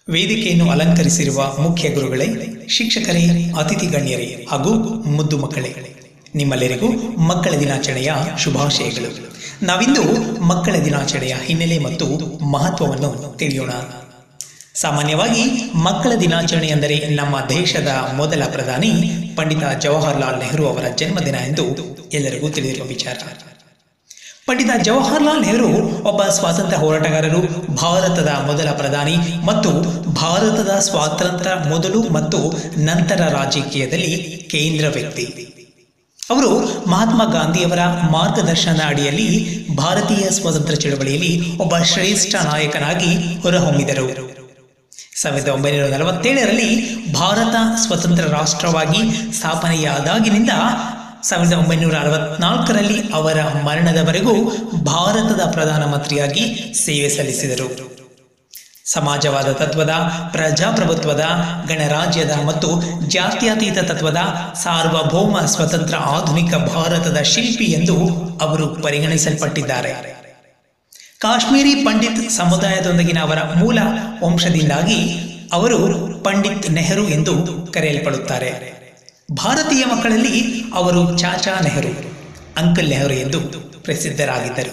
ವೇದಿಕೆಯನ್ನು ಅಲಂಕರಿಸಿರುವ ಮುಖ್ಯ ಗುರುಗಳೇ ಶಿಕ್ಷಕರೇ ಅತಿಥಿ ಗಣ್ಯರೇ ಹಾಗೂ ಮುದ್ದು ಮಕ್ಕಳೇ ನಿಮ್ಮೆಲ್ಲರಿಗೂ ಮಕ್ಕಳ ದಿನಾಚರಣೆಯ ಶುಭಾಶಯಗಳು ನಾವಿಂದು ಮಕ್ಕಳ ದಿನಾಚರಣೆಯ ಹಿನ್ನೆಲೆ ಮತ್ತು ಮಹತ್ವವನ್ನು ತಿಳಿಯೋಣ ಸಾಮಾನ್ಯವಾಗಿ ಮಕ್ಕಳ ದಿನಾಚರಣೆ ಎಂದರೆ ನಮ್ಮ ದೇಶದ ಮೊದಲ ಪ್ರಧಾನಿ ಪಂಡಿತ ಜವಾಹರ್ಲಾಲ್ ನೆಹರು ಅವರ ಜನ್ಮದಿನ ಎಂದು ಎಲ್ಲರಿಗೂ ತಿಳಿದಿರುವ ವಿಚಾರ ಪಂಡಿತ ಜವಾಹರ್ಲಾಲ್ ನೆಹರು ಒಬ್ಬ ಸ್ವಾತಂತ್ರ್ಯ ಹೋರಾಟಗಾರರು ಭಾರತದ ಮೊದಲ ಪ್ರಧಾನಿ ಮತ್ತು ಭಾರತದ ಸ್ವಾತಂತ್ರ್ಯ ಮೊದಲು ಮತ್ತು ನಂತರ ರಾಜಕೀಯದಲ್ಲಿ ಕೇಂದ್ರ ವ್ಯಕ್ತಿ ಅವರು ಮಹಾತ್ಮ ಗಾಂಧಿಯವರ ಮಾರ್ಗದರ್ಶನ ಅಡಿಯಲ್ಲಿ ಭಾರತೀಯ ಸ್ವಾತಂತ್ರ್ಯ ಚಳವಳಿಯಲ್ಲಿ ಒಬ್ಬ ಶ್ರೇಷ್ಠ ನಾಯಕನಾಗಿ ಹೊರಹೊಮ್ಮಿದರು ಸಾವಿರದ ಒಂಬೈನೂರ ನಲವತ್ತೇಳರಲ್ಲಿ ಭಾರತ ಸ್ವತಂತ್ರ ರಾಷ್ಟ್ರವಾಗಿ ಸ್ಥಾಪನೆಯಾದಾಗಿನಿಂದ ಸಾವಿರದ ಒಂಬೈನೂರ ಅರವತ್ನಾಲ್ಕರಲ್ಲಿ ಅವರ ಮರಣದವರೆಗೂ ಭಾರತದ ಪ್ರಧಾನಮಂತ್ರಿಯಾಗಿ ಸೇವೆ ಸಲ್ಲಿಸಿದರು ಸಮಾಜವಾದ ತತ್ವದ ಪ್ರಜಾಪ್ರಭುತ್ವದ ಗಣರಾಜ್ಯದ ಮತ್ತು ಜಾತ್ಯತೀತ ತತ್ವದ ಸಾರ್ವಭೌಮ ಸ್ವತಂತ್ರ ಆಧುನಿಕ ಭಾರತದ ಶಿಲ್ಪಿ ಎಂದು ಅವರು ಪರಿಗಣಿಸಲ್ಪಟ್ಟಿದ್ದಾರೆ ಕಾಶ್ಮೀರಿ ಪಂಡಿತ್ ಸಮುದಾಯದೊಂದಿಗಿನ ಅವರ ಮೂಲ ವಂಶದಿಂದಾಗಿ ಅವರು ಪಂಡಿತ್ ನೆಹರು ಎಂದು ಕರೆಯಲ್ಪಡುತ್ತಾರೆ ಭಾರತೀಯ ಮಕ್ಕಳಲ್ಲಿ ಅವರು ಚಾಚಾ ನೆಹರು ಅಂಕಲ್ ನೆಹರು ಎಂದು ಪ್ರಸಿದ್ಧರಾಗಿದ್ದರು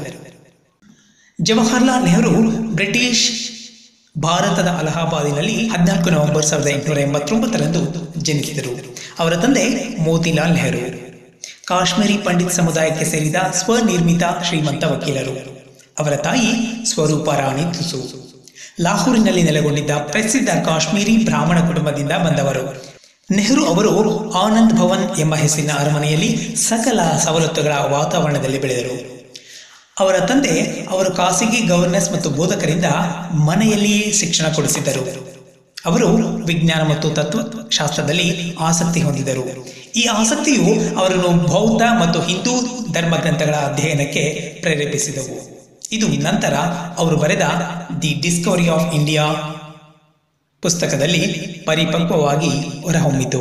ಜವಾಹರ್ಲಾಲ್ ನೆಹರು ಬ್ರಿಟಿಷ್ ಭಾರತದ ಅಲಹಾಬಾದಿನಲ್ಲಿ ಹದಿನಾಲ್ಕು ನವೆಂಬರ್ ಸಾವಿರದ ಎಂಟುನೂರ ಎಂಬತ್ತೊಂಬತ್ತರಂದು ಜನಿಸಿದರು ಅವರ ತಂದೆ ಮೋತಿಲಾಲ್ ನೆಹರು ಕಾಶ್ಮೀರಿ ಪಂಡಿತ್ ಸಮುದಾಯಕ್ಕೆ ಸೇರಿದ ಸ್ವನಿರ್ಮಿತ ಶ್ರೀಮಂತ ವಕೀಲರು ಅವರ ತಾಯಿ ಸ್ವರೂಪ ರಾಣಿ ತುಸು ಲಾಹೋರಿನಲ್ಲಿ ನೆಲೆಗೊಂಡಿದ್ದ ಪ್ರಸಿದ್ಧ ಕಾಶ್ಮೀರಿ ಬ್ರಾಹ್ಮಣ ಕುಟುಂಬದಿಂದ ಬಂದವರು ನೆಹರು ಅವರು ಆನಂದ್ ಭವನ್ ಎಂಬ ಹೆಸರಿನ ಅರಮನೆಯಲ್ಲಿ ಸಕಲ ಸವಲತ್ತುಗಳ ವಾತಾವರಣದಲ್ಲಿ ಬೆಳೆದರು ಅವರ ತಂದೆ ಅವರು ಖಾಸಗಿ ಗವರ್ನೆನ್ಸ್ ಮತ್ತು ಬೋಧಕರಿಂದ ಮನೆಯಲ್ಲಿಯೇ ಶಿಕ್ಷಣ ಕೊಡಿಸಿದ್ದರು ಅವರು ವಿಜ್ಞಾನ ಮತ್ತು ತತ್ವಶಾಸ್ತ್ರದಲ್ಲಿ ಆಸಕ್ತಿ ಹೊಂದಿದರು ಈ ಆಸಕ್ತಿಯು ಅವರನ್ನು ಬೌದ್ಧ ಮತ್ತು ಹಿಂದೂ ಧರ್ಮ ಗ್ರಂಥಗಳ ಅಧ್ಯಯನಕ್ಕೆ ಪ್ರೇರೇಪಿಸಿದವು ಇದು ನಂತರ ಅವರು ಬರೆದ ದಿ ಡಿಸ್ಕವರಿ ಆಫ್ ಇಂಡಿಯಾ ಪುಸ್ತಕದಲ್ಲಿ ಪರಿಪಕ್ವವಾಗಿ ಹೊರಹೊಮ್ಮಿತು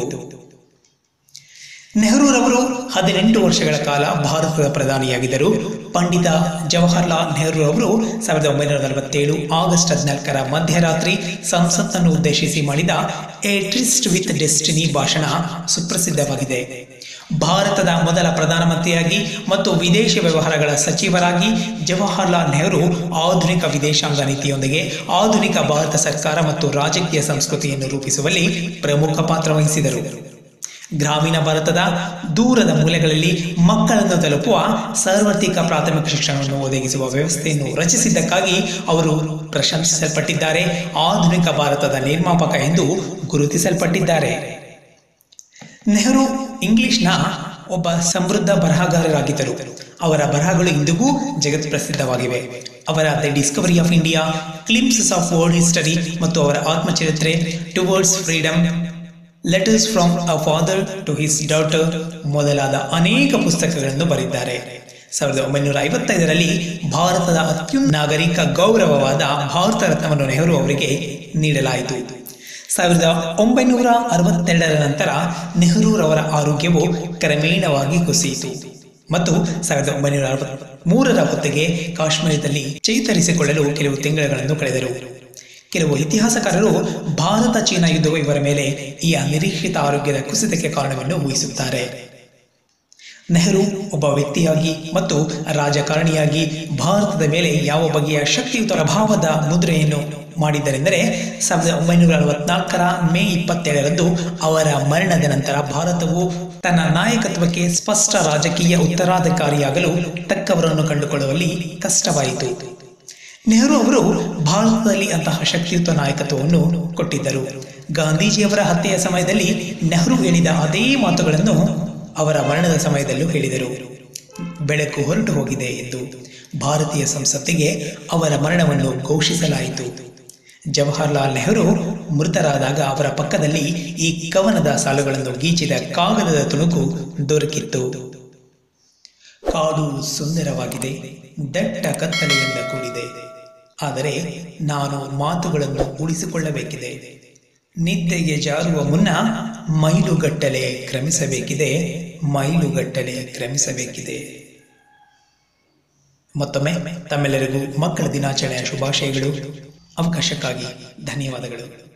ನೆಹರೂರವರು ಹದಿನೆಂಟು ವರ್ಷಗಳ ಕಾಲ ಭಾರತದ ಪ್ರಧಾನಿಯಾಗಿದ್ದರು ಪಂಡಿತ ಜವಾಹರ್ಲಾಲ್ ನೆಹರು ಅವರು ಸಾವಿರದ ಒಂಬೈನೂರ ನಲವತ್ತೇಳು ಆಗಸ್ಟ್ ಹದಿನಾಲ್ಕರ ಮಧ್ಯರಾತ್ರಿ ಸಂಸತ್ತನ್ನು ಉದ್ದೇಶಿಸಿ ಮಾಡಿದ ಎ ಟ್ರಿಸ್ಟ್ ವಿತ್ ಡೆಸ್ಟಿನಿ ಭಾಷಣ ಸುಪ್ರಸಿದ್ಧವಾಗಿದೆ ಭಾರತದ ಮೊದಲ ಪ್ರಧಾನಮಂತ್ರಿಯಾಗಿ ಮತ್ತು ವಿದೇಶ ವ್ಯವಹಾರಗಳ ಸಚಿವರಾಗಿ ಜವಾಹರ್ಲಾಲ್ ನೆಹರು ಆಧುನಿಕ ವಿದೇಶಾಂಗ ನೀತಿಯೊಂದಿಗೆ ಆಧುನಿಕ ಭಾರತ ಸರ್ಕಾರ ಮತ್ತು ರಾಜಕೀಯ ಸಂಸ್ಕೃತಿಯನ್ನು ರೂಪಿಸುವಲ್ಲಿ ಪ್ರಮುಖ ಪಾತ್ರ ವಹಿಸಿದರು ಗ್ರಾಮೀಣ ಭಾರತದ ದೂರದ ಮೂಲೆಗಳಲ್ಲಿ ಮಕ್ಕಳನ್ನು ತಲುಪುವ ಸಾರ್ವತ್ರಿಕ ಪ್ರಾಥಮಿಕ ಶಿಕ್ಷಣವನ್ನು ಒದಗಿಸುವ ವ್ಯವಸ್ಥೆಯನ್ನು ರಚಿಸಿದ್ದಕ್ಕಾಗಿ ಅವರು ಪ್ರಶಂಸಿಸಲ್ಪಟ್ಟಿದ್ದಾರೆ ಆಧುನಿಕ ಭಾರತದ ನಿರ್ಮಾಪಕ ಎಂದು ಗುರುತಿಸಲ್ಪಟ್ಟಿದ್ದಾರೆ ನೆಹರು ಇಂಗ್ಲಿಷ್ನ ಒಬ್ಬ ಸಮೃದ್ಧ ಬರಹಗಾರರಾಗಿದ್ದರು ಅವರ ಬರಹಗಳು ಇಂದಿಗೂ ಜಗತ್ ಪ್ರಸಿದ್ಧವಾಗಿವೆ ಅವರ the discovery of India glimpses of world history ಮತ್ತು ಅವರ ಆತ್ಮಚರಿತ್ರೆ towards freedom letters from a father to his daughter ಮೊದಲಾದ ಅನೇಕ ಪುಸ್ತಕಗಳನ್ನು ಬರೆದಿದ್ದಾರೆ ಸಾವಿರದ ಒಂಬೈನೂರ ಐವತ್ತೈದರಲ್ಲಿ ಭಾರತದ ಅತ್ಯುನ್ನತ ನಾಗರಿಕ ಗೌರವವಾದ ಭಾರತ ರತ್ನವನ್ನು ನೆಹರು ಅವರಿಗೆ ನೀಡಲಾಯಿತು ಸಾವಿರದ ಒಂಬೈನೂರ ಅರವತ್ತೆರಡರ ನಂತರ ನೆಹರೂರವರ ಆರೋಗ್ಯವು ಕ್ರಮೇಣವಾಗಿ ಕುಸಿಯಿತು ಮತ್ತು ಸಾವಿರದ ಒಂಬೈನೂರ ಅರವತ್ ಮೂರರ ಹೊತ್ತಿಗೆ ಕಾಶ್ಮೀರದಲ್ಲಿ ಚೇತರಿಸಿಕೊಳ್ಳಲು ಕೆಲವು ತಿಂಗಳುಗಳನ್ನು ಕಳೆದರು ಕೆಲವು ಇತಿಹಾಸಕಾರರು ಭಾರತ ಚೀನಾ ಯುದ್ಧವು ಇವರ ಮೇಲೆ ಈ ಅನಿರೀಕ್ಷಿತ ಆರೋಗ್ಯದ ಕುಸಿತಕ್ಕೆ ಕಾರಣವನ್ನು ಊಹಿಸುತ್ತಾರೆ ನೆಹರು ಒಬ್ಬ ವ್ಯಕ್ತಿಯಾಗಿ ಮತ್ತು ರಾಜಕಾರಣಿಯಾಗಿ ಭಾರತದ ಮೇಲೆ ಯಾವ ಬಗೆಯ ಶಕ್ತಿಯುತ ಪ್ರಭಾವದ ಮುದ್ರೆಯನ್ನು ಮಾಡಿದ್ದರೆಂದರೆ ಸಾವಿರದ ಒಂಬೈನೂರ ಅರವತ್ನಾಲ್ಕರ ಮೇ ಇಪ್ಪತ್ತೇಳರಂದು ಅವರ ಮರಣದ ನಂತರ ಭಾರತವು ತನ್ನ ನಾಯಕತ್ವಕ್ಕೆ ಸ್ಪಷ್ಟ ರಾಜಕೀಯ ಉತ್ತರಾಧಿಕಾರಿಯಾಗಲು ತಕ್ಕವರನ್ನು ಕಂಡುಕೊಳ್ಳುವಲ್ಲಿ ಕಷ್ಟವಾಯಿತು ನೆಹರು ಅವರು ಭಾರತದಲ್ಲಿ ಅಂತಹ ಶಕ್ತಿಯುತ ನಾಯಕತ್ವವನ್ನು ಕೊಟ್ಟಿದ್ದರು ಗಾಂಧೀಜಿಯವರ ಹತ್ಯೆಯ ಸಮಯದಲ್ಲಿ ನೆಹರು ಹೇಳಿದ ಅದೇ ಮಾತುಗಳನ್ನು ಅವರ ಮರಣದ ಸಮಯದಲ್ಲೂ ಹೇಳಿದರು ಬೆಳಕು ಹೊರಟು ಹೋಗಿದೆ ಎಂದು ಭಾರತೀಯ ಸಂಸತ್ತಿಗೆ ಅವರ ಮರಣವನ್ನು ಘೋಷಿಸಲಾಯಿತು ಜವಾಹರ್ಲಾಲ್ ನೆಹರು ಮೃತರಾದಾಗ ಅವರ ಪಕ್ಕದಲ್ಲಿ ಈ ಕವನದ ಸಾಲುಗಳನ್ನು ಗೀಚಿದ ಕಾಗದದ ತುಣುಕು ದೊರಕಿತ್ತು ಕಾಡು ಸುಂದರವಾಗಿದೆ ದಟ್ಟ ಕತ್ತಲೆಯಿಂದ ಕೂಡಿದೆ ಆದರೆ ನಾನು ಮಾತುಗಳನ್ನು ಉಳಿಸಿಕೊಳ್ಳಬೇಕಿದೆ ನಿದ್ದೆಗೆ ಜಾರುವ ಮುನ್ನ ಮೈಲುಗಟ್ಟಲೆ ಕ್ರಮಿಸಬೇಕಿದೆ ಮೈಲುಗಟ್ಟಲೆ ಕ್ರಮಿಸಬೇಕಿದೆ ಮತ್ತೊಮ್ಮೆ ತಮ್ಮೆಲ್ಲರಿಗೂ ಮಕ್ಕಳ ದಿನಾಚರಣೆಯ ಶುಭಾಶಯಗಳು ಅವಕಾಶಕ್ಕಾಗಿ ಧನ್ಯವಾದಗಳು